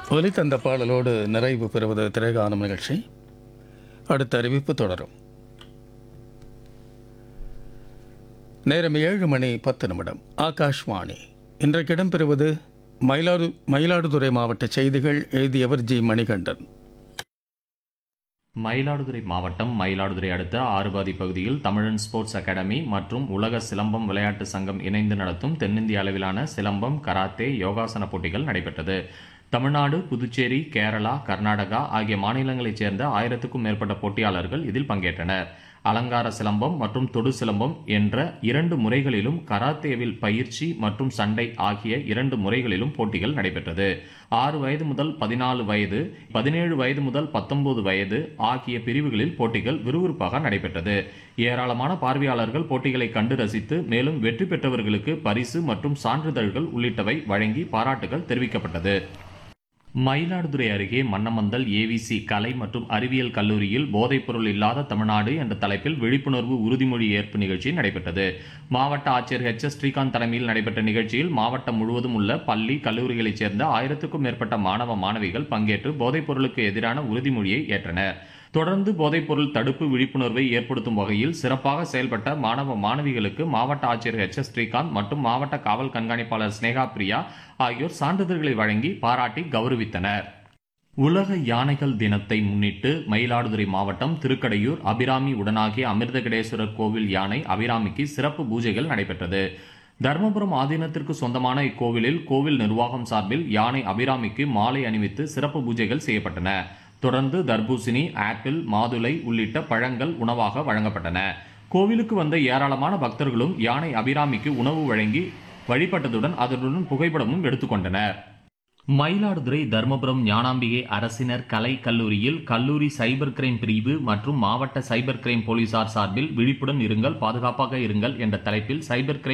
ஒலி தந்த பாடலோடு நிறைவு பெறுவது திரைகாணும் நிகழ்ச்சி அடுத்த அறிவிப்பு தொடரும் நேரம் ஏழு மணி பத்து நிமிடம் ஆகாஷ்வாணி இன்றைக்கு இடம்பெறுவது மயிலாடு மயிலாடுதுறை மாவட்ட செய்திகள் எழுதியவர் ஜி மணிகண்டன் மயிலாடுதுறை மாவட்டம் மயிலாடுதுறை அடுத்த ஆறுபாதி பகுதியில் தமிழன் ஸ்போர்ட்ஸ் அகாடமி மற்றும் உலக சிலம்பம் விளையாட்டு சங்கம் இணைந்து நடத்தும் தென்னிந்திய அளவிலான சிலம்பம் கராத்தே யோகாசன போட்டிகள் நடைபெற்றது தமிழ்நாடு புதுச்சேரி கேரளா கர்நாடகா ஆகிய மாநிலங்களைச் சேர்ந்த ஆயிரத்துக்கும் மேற்பட்ட போட்டியாளர்கள் இதில் பங்கேற்றனர் அலங்கார சிலம்பம் மற்றும் தொடு சிலம்பம் என்ற இரண்டு முறைகளிலும் கராத்தேவில் பயிற்சி மற்றும் சண்டை ஆகிய இரண்டு முறைகளிலும் போட்டிகள் நடைபெற்றது ஆறு வயது முதல் பதினாலு வயது பதினேழு வயது முதல் பத்தொன்பது வயது ஆகிய பிரிவுகளில் போட்டிகள் விறுவிறுப்பாக நடைபெற்றது ஏராளமான பார்வையாளர்கள் போட்டிகளை கண்டு ரசித்து மேலும் வெற்றி பெற்றவர்களுக்கு பரிசு மற்றும் சான்றிதழ்கள் உள்ளிட்டவை வழங்கி பாராட்டுகள் தெரிவிக்கப்பட்டது மயிலாடுதுறை அருகே மன்னமந்தல் ஏவிசி கலை மற்றும் அறிவியல் கல்லூரியில் போதைப்பொருள் இல்லாத தமிழ்நாடு என்ற தலைப்பில் விழிப்புணர்வு உறுதிமொழி ஏற்பு நிகழ்ச்சி நடைபெற்றது மாவட்ட ஆட்சியர் ஹெச் எஸ் ஸ்ரீகாந்த் தலைமையில் நடைபெற்ற நிகழ்ச்சியில் மாவட்டம் முழுவதும் உள்ள பள்ளி கல்லூரிகளைச் சேர்ந்த ஆயிரத்துக்கும் மேற்பட்ட மாணவ மாணவிகள் பங்கேற்று போதைப்பொருளுக்கு எதிரான உறுதிமொழியை ஏற்றனர் தொடர்ந்து போதைப்பொருள் தடுப்பு விழிப்புணர்வை ஏற்படுத்தும் வகையில் சிறப்பாக செயல்பட்ட மாணவ மாணவிகளுக்கு மாவட்ட ஆட்சியர் ஹெச் எஸ் ஸ்ரீகாந்த் மற்றும் மாவட்ட காவல் கண்காணிப்பாளர் ஸ்னேகா பிரியா ஆகியோர் சான்றிதழ்களை வழங்கி பாராட்டி கௌரவித்தனர் உலக யானைகள் தினத்தை முன்னிட்டு மயிலாடுதுறை மாவட்டம் திருக்கடையூர் அபிராமி உடனாகிய அமிர்தகடேஸ்வரர் கோவில் யானை அபிராமிக்கு சிறப்பு பூஜைகள் நடைபெற்றது தர்மபுரம் ஆதீனத்திற்கு சொந்தமான இக்கோவிலில் கோவில் நிர்வாகம் சார்பில் யானை அபிராமிக்கு மாலை அணிவித்து சிறப்பு பூஜைகள் செய்யப்பட்டன தொடர்ந்து தர்பூசணி ஆப்பிள் மாதுளை உள்ளிட்ட பழங்கள் உணவாக வழங்கப்பட்டன கோவிலுக்கு வந்த ஏராளமான பக்தர்களும் யானை அபிராமிக்கு உணவு வழங்கி வழிபட்டதுடன் அதனுடன் புகைப்படமும் எடுத்துக்கொண்டனர் மயிலாடுதுறை தர்மபுரம் ஞானாம்பிகை அரசினர் கலை கல்லூரியில் கல்லூரி சைபர் கிரைம் பிரிவு மற்றும் மாவட்ட சைபர் கிரைம் போலீசார் சார்பில் விழிப்புடன் இருங்கள் பாதுகாப்பாக இருங்கள் என்ற தலைப்பில் சைபர் கிரைம்